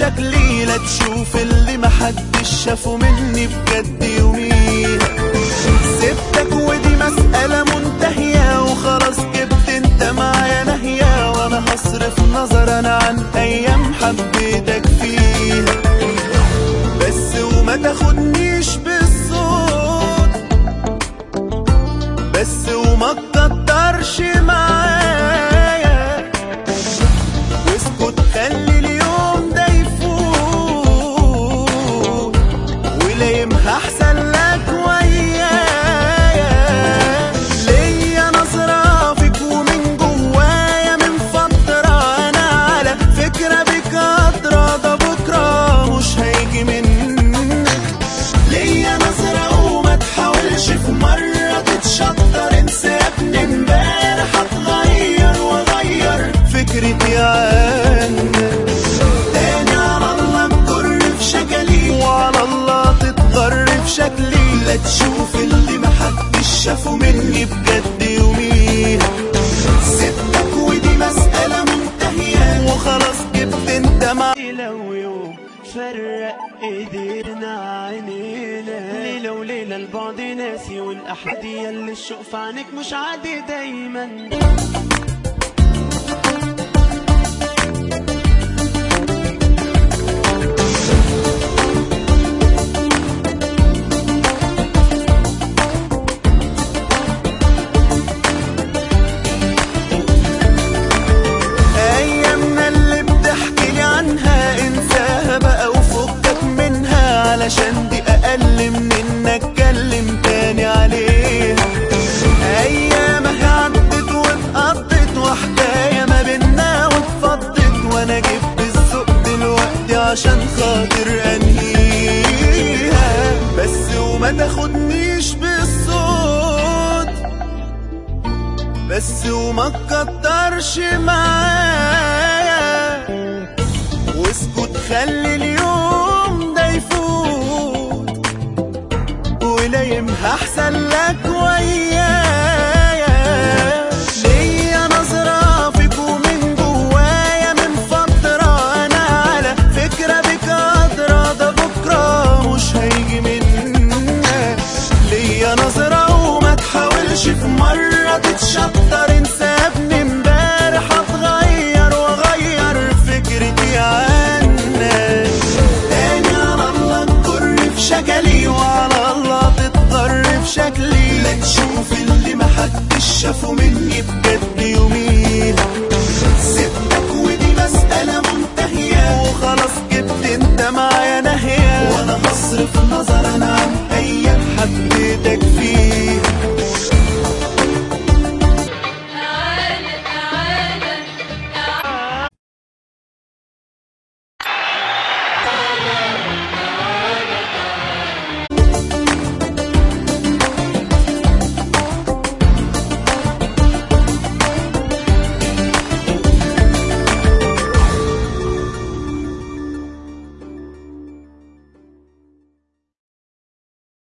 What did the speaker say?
شكلي لا تشوف اللي محدش شافه مني بجد يوميها سبتك ودي مسألة منتهية وخلاص جبت انت معايا نهية وانا هصرف نظر انا عن ايام حبيتك فيها بس وما تاخدنيش بالصوت بس وما تكترش معايا واسكت خلي اليوم ده يفوت ولايمها احسن لك ويايا ليا نظرة فيك ومن جوايا من فترة انا على فكرة بك قادرة ده بكرة مش هيجي منك ليا نظرة وما تحاولش في مرة تتشطر انسى يا ابني امبارح هتغير واغير فكرتي عنك تاني على الله تجر في شكلي وعلى الله تتضر في شكلي لا تشوف اللي محدش شافه مني بجد يوميها سبتك ودي مسألة منتهية وخلاص جبت انت مع لو يوم فرق ايدينا عينينا ليلة وليلة البعد ناسي والاحادية اللي الشوق في عينك مش عادي دايما ايامنا اللي بتحكي لي عنها انساها بقى وفكك منها علشان دي اقل من انك اتكلم تاني عليها ايامها عدت واتقضت وحكايه ما بينا واتفضت وانا جبت الذوق دلوقتي عشان خاطر انهيها بس وما تاخدنيش بالصوت بس وما تكترش معايا واسكت خلي اليوم ده يفوت ولايمها احسن لك ويايا ليا نظرة فيك ومن جوايا من فترة انا على فكرة بك قادرة ده بكرة مش هيجي منك ليا نظرة وما تحاولش في مرة تتشطر انسى يا ابني امبارح هتغير واغير فكرتي عنك تاني على الله تجر في شكلي وعلى الله تتضر في شكلي لا تشوف اللي محدش شافه مني بجد